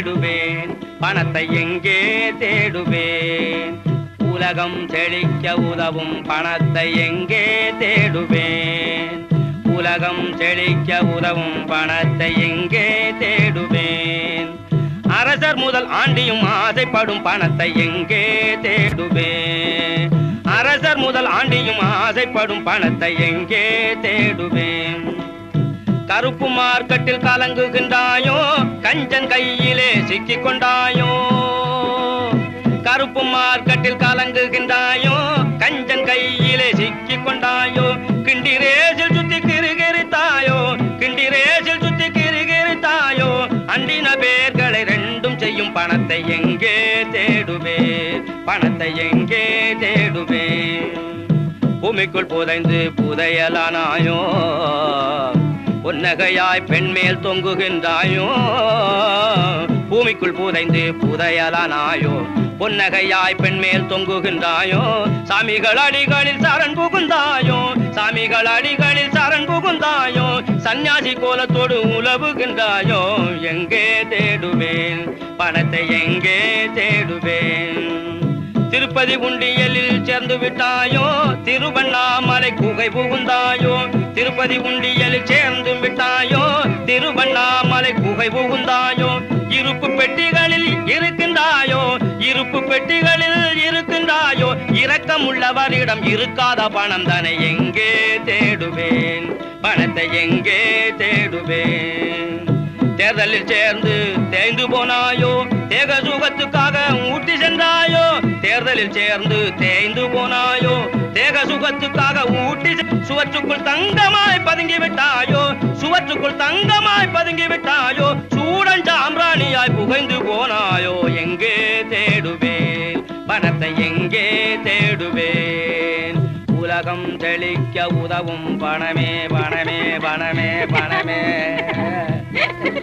தேடுவேன் பணத்தை எங்கே தேடுவேன் உலகம் செழிக்க உதவும் பணத்தை எங்கே தேடுவேன் உலகம் செழிக்க உதவும் பணத்தை எங்கே தேடுவேன் அரசர் முதல் ஆண்டியும் ஆசைப்படும் பணத்தை எங்கே தேடுவேன் அரசர் முதல் ஆண்டியும் ஆசைப்படும் பணத்தை எங்கே தேடுவேன் கருப்பு மார்க்கெட்டில் கலங்குகின்றாயோ கஞ்சன் கையிலே சிக்கிக் கொண்டாயோ கருப்பு மார்க்கெட்டில் கலங்குகின்றாயோ கஞ்சன் கையிலே சிக்கிக் கொண்டாயோ கிண்டி ரேசில் சுத்தி கிருகிருத்தாயோ கிண்டி ரேசில் சுத்தி கிருகிருத்தாயோ அண்டின பேர்களை ரெண்டும் செய்யும் பணத்தை எங்கே தேடுவே பணத்தை எங்கே தேடுவே பூமிக்குள் புதைந்து புதையலானாயோ புன்னகையாய் பெண்மேல் தொங்குகின்றாயோ பூமிக்குள் புதைந்து புதையலானாயோ பொன்னகையாய் பெண்மேல் தொங்குகின்றாயோ சாமிகள் அடிகளில் சரண் புகுந்தாயோ சாமிகள் அடிகளில் சரண் புகுந்தாயோ சந்நியாசி கோலத்தோடு உலவுகின்றாயோ எங்கே தேடுவேன் பணத்தை எங்கே தேடுவேன் திருப்பதி உண்டியலில் சேர்ந்து விட்டாயோ திருவண்ணாமலை குகை புகுந்தாயோ திருப்பதி உண்டியலில் சேர்ந்து விட்டாயோ திருவண்ணாமலை குகை புகுந்தாயோ இருப்பு பெட்டிகளில் இருக்கின்றாயோ இருப்பு பெட்டிகளில் இருக்கின்றாயோ இரக்கம் உள்ளவரிடம் இருக்காத பணம் தானே எங்கே தேடுவேன் பணத்தை எங்கே தேடுவேன் தேர்தலில் சேர்ந்து தேய்ந்து போனாயோ தேக சுகத்துக்காக ஊட்டி சென்றாயோ தேர்தலில் சேர்ந்து தேய்ந்து போனாயோ தேக சுகத்துக்காக ஊட்டி செ- சுவற்றுக்குள் தங்கமாய் பதுங்கி விட்டாயோ சுவற்றுக்குள் தங்கமாய் பதுங்கி விட்டாயோ சூடன் சாம்பிராணியாய் புகைந்து போனாயோ எங்கே தேடுவேன் பணத்தை எங்கே தேடுவேன் உலகம் செழிக்க உதவும் பணமே பணமே பணமே பணமே